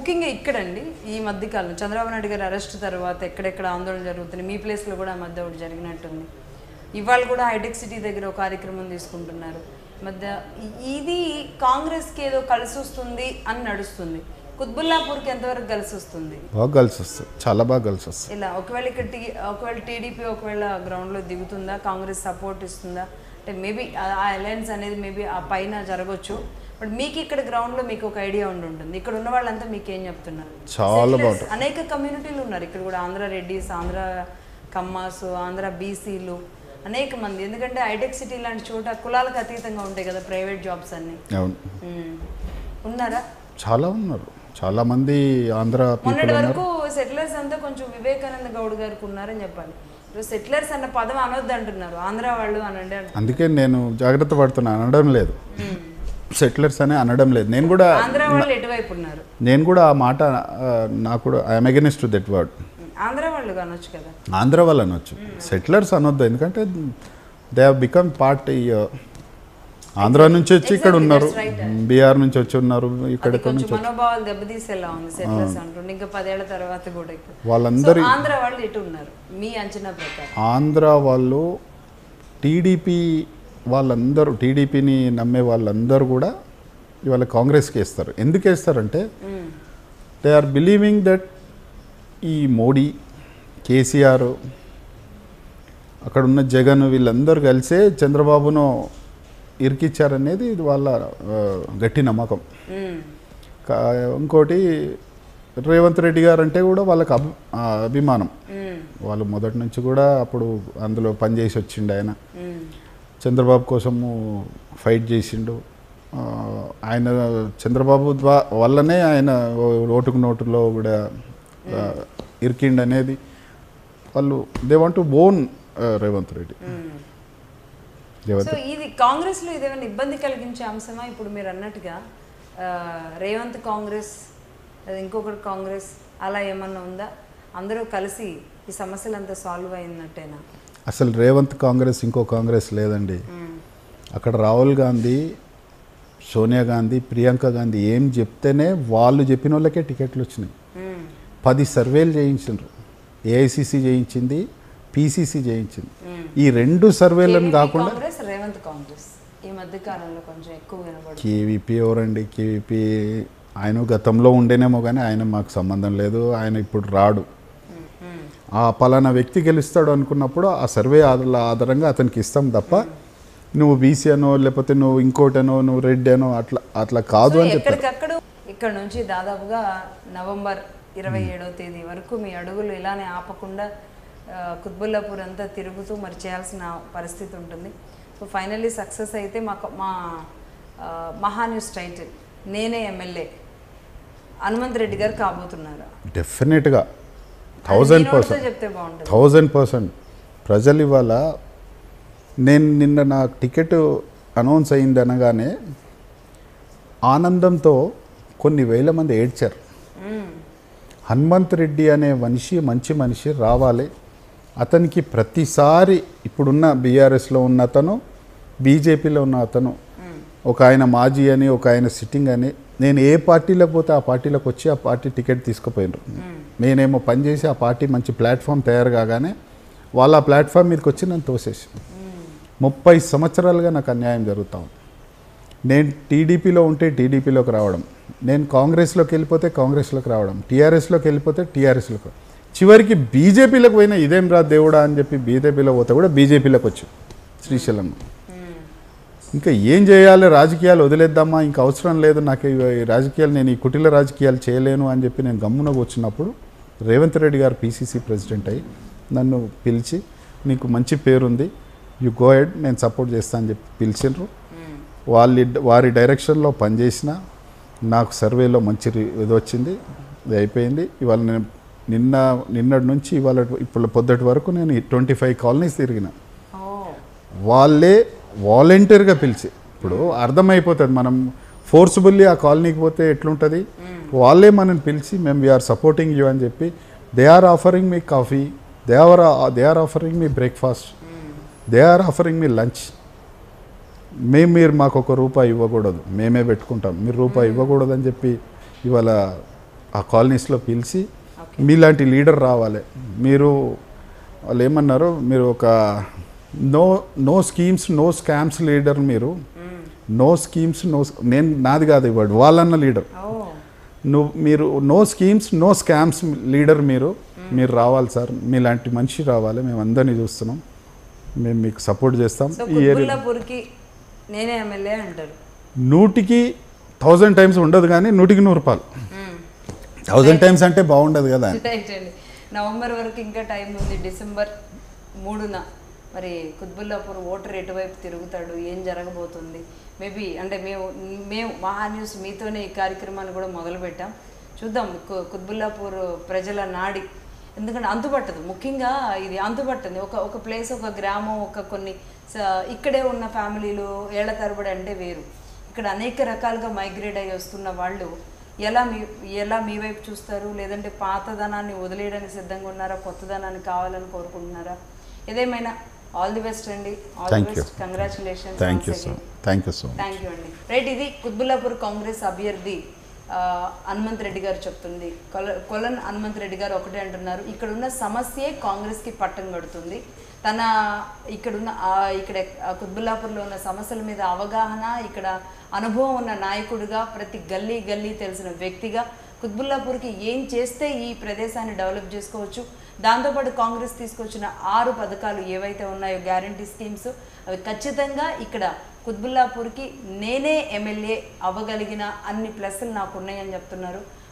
ముఖ్యంగా ఇక్కడండి ఈ మధ్య కాలం చంద్రబాబు నాయుడు గారి అరెస్ట్ తర్వాత ఎక్కడెక్కడ ఆందోళన జరుగుతుంది మీ ప్లేస్లో కూడా ఆ మధ్య ఒకటి జరిగినట్టుంది ఇవాళ కూడా హైటెక్ సిటీ దగ్గర ఒక కార్యక్రమం తీసుకుంటున్నారు ఈ మధ్య ఇ- ఇది కాంగ్రెస్కి ఏదో కలిసి వస్తుంది అని నడుస్తుంది కుత్బుల్లాపూర్కి ఎంతవరకు కలిసి వస్తుంది బాగా కలిసి వస్తుంది చాలా బాగా కలిసి వస్తుంది ఇలా ఒకవేళ ఇక్కడ టీ ఒకవేళ టీడీపీ ఒకవేళ గ్రౌండ్లో దిగుతుందా కాంగ్రెస్ సపోర్ట్ ఇస్తుందా అంటే మేబీ ఆ అలయన్స్ అనేది మేబీ ఆ పైన జరగవచ్చు బట్ మీకు ఇక్కడ గ్రౌండ్లో మీకు ఒక ఐడియా ఉండి ఉంటుంది ఇక్కడ ఉన్న వాళ్ళంతా మీకు ఏం చెప్తున్నారు చాలా Settlers, బాగుంటుంది. అనేక కమ్యూనిటీలు ఉన్నారు ఇక్కడ కూడా ఆంధ్ర రెడ్డిస్ ఆంధ్ర కమ్మాస్ ఆంధ్ర బీసీలు అనేక మంది ఎందుకంటే హైటెక్ సిటీ లాంటి చోట కులాలకు అతీతంగా ఉంటాయి కదా ప్రైవేట్ జాబ్స్ అన్ని అవును మ్మ్. ఉన్నారా చాలా ఉన్నారు చాలా మంది ఆంధ్ర పీపుల్ మొన్నటి ఉన్నారు వరకు సెటిలర్స్ అంతా కొంచెం వివేకానంద గౌడ్ గారికి ఉన్నారని చెప్పాలి ఇప్పుడు సెటిలర్స్ అన్న పదం అనొద్దు అంటున్నారు ఆంధ్ర వాళ్ళు అనండి అంటున్నారు అందుకే నేను జాగ్రత్త పడుతున్నా అనడం లేదు సెటిలర్స్ అని అనడం లేదు నేను కూడా ఆంధ్ర వాళ్ళు ఎటువైపు ఉన్నారు నేను కూడా ఆ మాట ఆ, నాకు కూడా I'm against to that word Andhra వాళ్ళు కానొచ్చు కదా ఆంధ్ర వాళ్ళు అనొచ్చు సెటిలర్స్ అనొద్దు ఎందుకంటే they have become part Andhra నుంచి వచ్చి ఇక్కడ Exactly, ఉన్నారు that's right. బీహార్ నుంచి వచ్చి ఉన్నారు అది ఇక్కడ కొంచెం మనోభావాలు దెబ్బతీసేలా ఉంది సెటిలర్స్ అంటుండే ఇంకా పదేళ్ల తర్వాత కూడా ఇక్కడ వాళ్ళందరి So, ఆంధ్ర వాళ్ళు ఎటు ఉన్నారు మీ అంచనా ప్రకారం ఆంధ్ర వాళ్ళు టీడీపీ వాళ్ళందరూ టీడీపీని నమ్మే వాళ్ళందరూ కూడా ఇవాళ కాంగ్రెస్కి వేస్తారు ఎందుకు వేస్తారంటే hmm. They are believing that ఈ మోడీ కేసీఆర్ అక్కడ ఉన్న జగన్ వీళ్ళందరూ కలిసే చంద్రబాబును ఇరికిచ్చారనేది ఇది వాళ్ళ ఆ, గట్టి నమ్మకం మ్మ్. కా- ఇంకోటి రేవంత్ రెడ్డి గారు అంటే కూడా వాళ్ళకి అభి ఆ, అభిమానం మ్మ్. వాళ్ళు మొదటి నుంచి కూడా అప్పుడు అందులో పనిచేసి వచ్చిండు ఆయన మ్మ్. చంద్రబాబు కోసము ఫైట్ చేసిండు ఆ, ఆయన చంద్రబాబు ద్వా వల్లనే ఆయన ఓ- ఓటుకు నోటులో కూడా ఆ, ఇరికిండు అనేది వాళ్ళు they want to bone Revanth Reddy మ్మ్. రేవంత్ సో ఇది కాంగ్రెస్ లో ఇదేమైనా ఇబ్బంది కలిగించే అంశమా ఇప్పుడు మీరు అన్నట్టుగా ఆ, రేవంత్ కాంగ్రెస్ లేదా ఇంకొకటి కాంగ్రెస్ అలా ఏమన్నా ఉందా అందరూ కలిసి ఈ సమస్యలంతా సాల్వ్ అయినట్టేనా అసలు రేవంత్ కాంగ్రెస్ ఇంకో కాంగ్రెస్ లేదండి అక్కడ రాహుల్ గాంధీ సోనియా గాంధీ ప్రియాంక గాంధీ ఏం చెప్తేనే వాళ్ళు చెప్పిన వాళ్ళకే టికెట్లు వచ్చినాయి మ్మ్. పది సర్వేలు చేయించిండ్రు ఏఐసిసి చేయించింది పీసీసీ చేయించింది ఈ రెండు సర్వేలను KVP కాకుండా కాంగ్రెస్ రేవంత్ కాంగ్రెస్ ఈ మధ్య కాలంలో కొంచెం ఎక్కువ వినబడుతుంది కేవీపీ ఎవరండి కేవీపీ ఆయన గతంలో ఉండేనేమో కానీ ఆయన మాకు సంబంధం లేదు ఆయన ఇప్పుడు రాడు మ్మ్. ఆ పలానా వ్యక్తి గెలుస్తాడు అనుకున్నప్పుడు ఆ సర్వే ఆధార ఆధారంగా అతనికి ఇస్తాం తప్ప నువ్వు బీసీ అనో లేకపోతే నువ్వు ఇంకోటనో నువ్వు రెడ్ అనో అట్లా అట్లా కాదు సో అని చెప్తారు ఎక్కడికక్కడ ఇక్కడ నుంచి దాదాపుగా నవంబర్ ఇరవై ఏడవ తేదీ వరకు మీ అడుగులు ఇలానే ఆపకుండా ఆ, కుత్బుల్లాపూర్ అంతా తిరుగుతూ మరి చేయాల్సిన పరిస్థితి ఉంటుంది సో ఫైనల్లీ సక్సెస్ అయితే మాకు మా ఆ, మహా న్యూస్ టైటిల్ నేనే ఎమ్మెల్యే హనుమంత్ రెడ్డి గారు కాబోతున్నారు డెఫినెట్గా థౌజండ్ మీ నోటితో పర్సెంట్ చెప్తే బాగుంటుంది థౌజండ్ పర్సెంట్ ప్రజలు ఇవాళ నేను నిన్న నా టికెట్ అనౌన్స్ అయింది అనగానే ఆనందంతో కొన్ని వేల మంది ఏడ్చారు మ్మ్. హనుమంత్ రెడ్డి అనే మనిషి మంచి మనిషి రావాలి అతనికి ప్రతిసారి ఇప్పుడున్న బీఆర్ఎస్లో ఉన్న అతను బీజేపీలో ఉన్న అతను ఒక ఆయన మాజీ అని ఒక ఆయన సిట్టింగ్ అని నేను ఏ పార్టీలోకి పోతే ఆ పార్టీలోకి వచ్చి ఆ పార్టీ టికెట్ తీసుకుపోయినారు నేనేమో పనిచేసి ఆ పార్టీ మంచి ప్లాట్ఫామ్ తయారు కాగానే వాళ్ళ ఆ ప్లాట్ఫామ్ మీదకి వచ్చి నన్ను తోసేసి ముప్పై సంవత్సరాలుగా నాకు అన్యాయం జరుగుతా ఉంది నేను టీడీపీలో ఉంటే టీడీపీలోకి రావడం నేను కాంగ్రెస్లోకి వెళ్ళిపోతే కాంగ్రెస్లోకి రావడం టీఆర్ఎస్లోకి వెళ్ళిపోతే టీఆర్ఎస్లోకి చివరికి బీజేపీలోకి పోయినా ఇదేం రా దేవుడా అని చెప్పి బీజేపీలో పోతే కూడా బీజేపీలోకి వచ్చు శ్రీశైలం ఇంకా ఏం చేయాలి రాజకీయాలు వదిలేద్దామా ఇంకా అవసరం లేదు నాకు ఇవి- ఈ రాజకీయాలు నేను ఈ కుటిల రాజకీయాలు చేయలేను అని చెప్పి నేను గమ్మున కూర్చున్నప్పుడు రేవంత్ రెడ్డి గారు పీసీసీ ప్రెసిడెంట్ అయ్యి నన్ను పిలిచి నీకు మంచి పేరుంది యు గో హెడ్ నేను సపోర్ట్ చేస్తా అని చెప్పి పిలిచిండ్రు వాళ్ళ వారి డైరెక్షన్లో పనిచేసిన నాకు సర్వేలో మంచి రి- ఇది వచ్చింది ఇది అయిపోయింది ఇవాళ నేను నిన్న నిన్నటి నుంచి ఇవాళ ఇప్పుడు పొద్దుటి వరకు నేను ట్వంటీ ఫైవ్ కాలనీస్ తిరిగిన ఓ వాళ్ళే వాలంటీర్గా పిలిచి ఇప్పుడు అర్థమైపోతుంది మనం ఫోర్స్బుల్లీ ఆ కాలనీకి పోతే ఎట్లుంటుంది వాళ్ళే మనని పిలిచి మేము వీఆర్ సపోర్టింగ్ యూ అని చెప్పి they are offering me coffee they are they are offering me breakfast they are offering me lunch మేము మీరు మాకు ఒక రూపాయి ఇవ్వకూడదు మేమే పెట్టుకుంటాం మీరు రూపాయి ఇవ్వకూడదు అని చెప్పి ఇవాళ ఆ కాలనీస్లో పిలిచి మీలాంటి లీడర్ రావాలి మీరు వాళ్ళు ఏమన్నారు మీరు ఒక no no schemes no scams leader మీరు నో స్కీమ్స్ నో నేను నాది కాదు ఇవ్వడు వాళ్ళన్న లీడర్ ఓ నువ్వు మీరు no schemes no scams leader మీరు మీరు రావాలి సార్ మీలాంటి మనిషి రావాలి మేము అందరినీ చూస్తున్నాం మేము మీకు సపోర్ట్ చేస్తాం సో ఈ ఏరియా కుత్బుల్లాపూర్కి నేనే ఎమ్మెల్యే అంటారు నూటికి థౌజండ్ టైమ్స్ ఉండదు కానీ నూటికి నూరు రూపాయలు థౌజండ్ టైమ్స్ అంటే బాగుండదు కదా రైట్ అండి నవంబర్ వరకు ఇంకా టైం ఉంది డిసెంబర్ మూడున మరి కుత్బుల్లాపూర్ ఓటర్ ఎటువైపు తిరుగుతాడు ఏం జరగబోతుంది మేబీ అంటే మేము మేము మహా న్యూస్ మీతోనే ఈ కార్యక్రమాన్ని కూడా మొదలుపెట్టాం చూద్దాం కు- కుత్బుల్లాపూర్ ప్రజల నాడి ఎందుకంటే అంతుపట్టదు ముఖ్యంగా ఇది అంతుపట్టదు ఒక ఒక ప్లేస్ ఒక గ్రామం ఒక కొన్ని స- ఇక్కడే ఉన్న ఫ్యామిలీలు ఏళ్ల తరబడి అంటే వేరు ఇక్కడ అనేక రకాలుగా మైగ్రేట్ అయ్యి వస్తున్న వాళ్ళు ఎలా మీ ఎలా మీ వైపు చూస్తారు లేదంటే పాతదనాన్ని వదిలేయడానికి సిద్ధంగా ఉన్నారా కొత్తదనాన్ని కావాలని కోరుకుంటున్నారా ఏదేమైనా ఆల్ ది బెస్ట్ అండి all the Thank you. Best congratulation thank you so thank you so thank you అండి రైట్ ఇది కుత్బుల్లాపూర్ కాంగ్రెస్ అభ్యర్థి ఆ, హనుమంత్ రెడ్డి గారు చెప్తుంది కొల కొలన్ హనుమంత్ రెడ్డి గారు ఒకటే అంటున్నారు ఇక్కడ ఉన్న సమస్యే కాంగ్రెస్కి పట్టం కడుతుంది తన ఇక్కడున్న ఆ, ఇక్కడ ఆ కుత్బుల్లాపూర్లో ఉన్న సమస్యల మీద అవగాహన ఇక్కడ అనుభవం ఉన్న నాయకుడిగా ప్రతి గల్లీ గల్లీ తెలిసిన వ్యక్తిగా కుత్బుల్లాపూర్కి ఏం చేస్తే ఈ ప్రదేశాన్ని డెవలప్ చేసుకోవచ్చు దాంతోపాటు కాంగ్రెస్ తీసుకొచ్చిన ఆరు పథకాలు ఏవైతే ఉన్నాయో గ్యారంటీ స్కీమ్స్ అవి ఖచ్చితంగా ఇక్కడ కుత్బుల్లాపూర్కి నేనే ఎమ్మెల్యే అవ్వగలిగిన అన్ని ప్లస్లు నాకు ఉన్నాయని చెప్తున్నారు